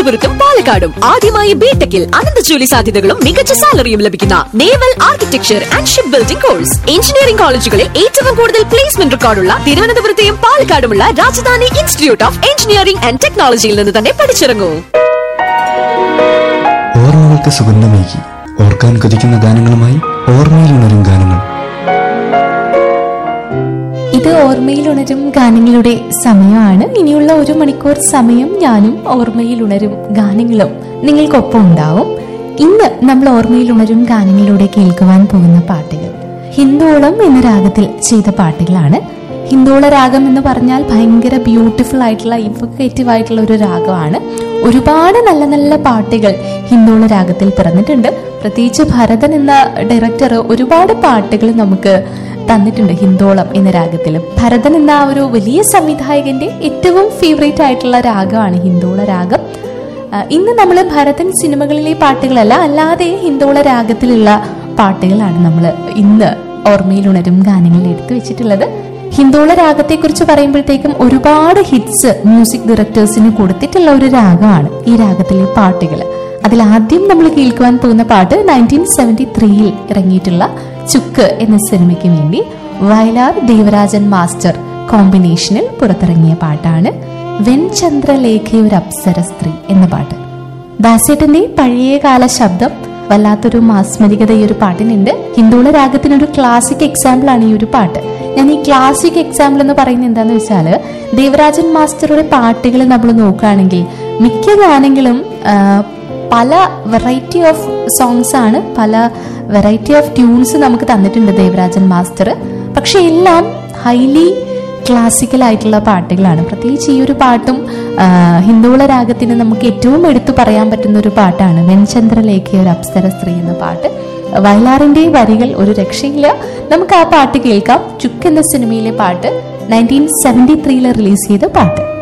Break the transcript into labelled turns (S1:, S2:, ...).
S1: തിരുവനന്തപുരത്തും പാലക്കാടും ആദ്യമായി ബിടെക്കിൽ അനന്ത ജോലി സാധ്യതകളും മികച്ച സാലറിയും ലഭിക്കുന്ന naval architecture and ship building course engineering കോളേജുകളിൽ ഏറ്റവും കൂടുതൽ പ്ലേസ്മെന്റ് റെക്കോർഡുള്ള തിരുവനന്തപുരത്തെയും പാലക്കാടുമുള്ള Rajadhani institute of engineering and ടെക്നോളജിയിൽ നിന്ന് തന്നെ പഠിച്ചിറങ്ങൂ
S2: ഓർമ്മകൾക്ക് സുഗന്ധമേകി ഓർക്കാൻ കൊതിക്കുന്ന ഗാനങ്ങളുമായി ഓർമ്മയിൽ ഉണരും ഗാനങ്ങൾ
S3: ഇത് ഓർമ്മയിൽ ഉണരും ഗാനങ്ങളുടെ സമയമാണ് ഇനിയുള്ള ഒരു മണിക്കൂർ സമയം ഞാനും ഓർമ്മയിൽ ഉണരും ഗാനങ്ങളും നിങ്ങൾക്കൊപ്പം ഉണ്ടാവും ഇന്ന് നമ്മൾ ഓർമ്മയിൽ ഉണരും ഗാനങ്ങളിലൂടെ കേൾക്കുവാൻ പോകുന്ന പാട്ടുകൾ ഹിന്ദോളം എന്ന രാഗത്തിൽ ചെയ്ത പാട്ടുകളാണ് ഹിന്ദോള രാഗം എന്ന് പറഞ്ഞാൽ ഭയങ്കര ബ്യൂട്ടിഫുൾ ആയിട്ടുള്ള ഇൻഫോക്കേറ്റീവ് ആയിട്ടുള്ള ഒരു രാഗമാണ് ഒരുപാട് നല്ല നല്ല പാട്ടുകൾ ഹിന്ദോള രാഗത്തിൽ പിറന്നിട്ടുണ്ട് പ്രത്യേകിച്ച് ഭരതൻ എന്ന ഡയറക്ടർ ഒരുപാട് പാട്ടുകൾ നമുക്ക് തന്നിട്ടുണ്ട് ഹിന്ദോളം എന്ന രാഗത്തിൽ ഭരതൻ എന്ന ആ ഒരു വലിയ സംവിധായകന്റെ ഏറ്റവും ഫേവറേറ്റ് ആയിട്ടുള്ള രാഗമാണ് ഹിന്ദോള രാഗം ആ, ഇന്ന് നമ്മൾ ഭരതൻ സിനിമകളിലെ പാട്ടുകളല്ല അല്ലാതെ ഹിന്ദോള രാഗത്തിലുള്ള പാട്ടുകളാണ് നമ്മൾ ഇന്ന് ഓർമ്മയിൽ ഉണരും ഗാനങ്ങളിൽ എടുത്തു വെച്ചിട്ടുള്ളത് ഹിന്ദോള രാഗത്തെക്കുറിച്ച് പറയുമ്പോഴത്തേക്കും ഒരുപാട് ഹിറ്റ്സ് മ്യൂസിക് ഡയറക്ടേഴ്സിന് കൊടുത്തിട്ടുള്ള ഒരു രാഗമാണ് ഈ രാഗത്തിലെ പാട്ടുകൾ അതിൽ ആദ്യം നമ്മൾ കേൾക്കുവാൻ പോകുന്ന പാട്ട് നയൻറ്റീൻ സെവൻറ്റി ത്രീയിൽ ഇറങ്ങിയിട്ടുള്ള ചുക്ക് എന്ന സിനിമയ്ക്ക് വേണ്ടി വയലാർ ദേവരാജൻ മാസ്റ്റർ കോമ്പിനേഷനിൽ പുറത്തിറങ്ങിയ പാട്ടാണ് വെൺചന്ദ്രലേഖയൊരു അപ്സര സ്ത്രീ എന്ന പാട്ട് ദാസേട്ടന്റെ പഴയകാല ശബ്ദം വല്ലാത്തൊരു മാസ്മരികത ഈ ഒരു പാട്ടിനുണ്ട് ഹിന്ദുള രാഗത്തിനൊരു ക്ലാസിക് എക്സാമ്പിൾ ആണ് ഈ ഒരു പാട്ട് ഞാൻ ഈ ക്ലാസിക് എക്സാമ്പിൾ എന്ന് പറയുന്നത് എന്താന്ന് വെച്ചാൽ ദേവരാജൻ മാസ്റ്ററുടെ പാട്ടുകൾ നമ്മൾ നോക്കുകയാണെങ്കിൽ മിക്ക ഗാനങ്ങളും ആ, പല വെറൈറ്റി ഓഫ് സോങ്സ് ആണ് പല വെറൈറ്റി ഓഫ് ട്യൂൺസ് നമുക്ക് തന്നിട്ടുണ്ട് ദേവരാജൻ മാസ്റ്റർ പക്ഷെ എല്ലാം ഹൈലി ക്ലാസിക്കൽ ആയിട്ടുള്ള പാട്ടുകളാണ് പ്രത്യേകിച്ച് ഈ ഒരു പാട്ടും ആ, ഹിന്ദുള രാഗത്തിന് നമുക്ക് ഏറ്റവും എടുത്തു പറയാൻ പറ്റുന്ന ഒരു പാട്ടാണ് വെൺചന്ദ്രലേഖ ഒരു അപ്സര സ്ത്രീ എന്ന പാട്ട് വയലാറിന്റെ വരികൾ ഒരു രക്ഷയില്ല നമുക്ക് ആ പാട്ട് കേൾക്കാം ചുക്ക് എന്ന സിനിമയിലെ പാട്ട് നയൻറ്റീൻ സെവൻറ്റി ത്രീയിൽ റിലീസ് ചെയ്ത പാട്ട്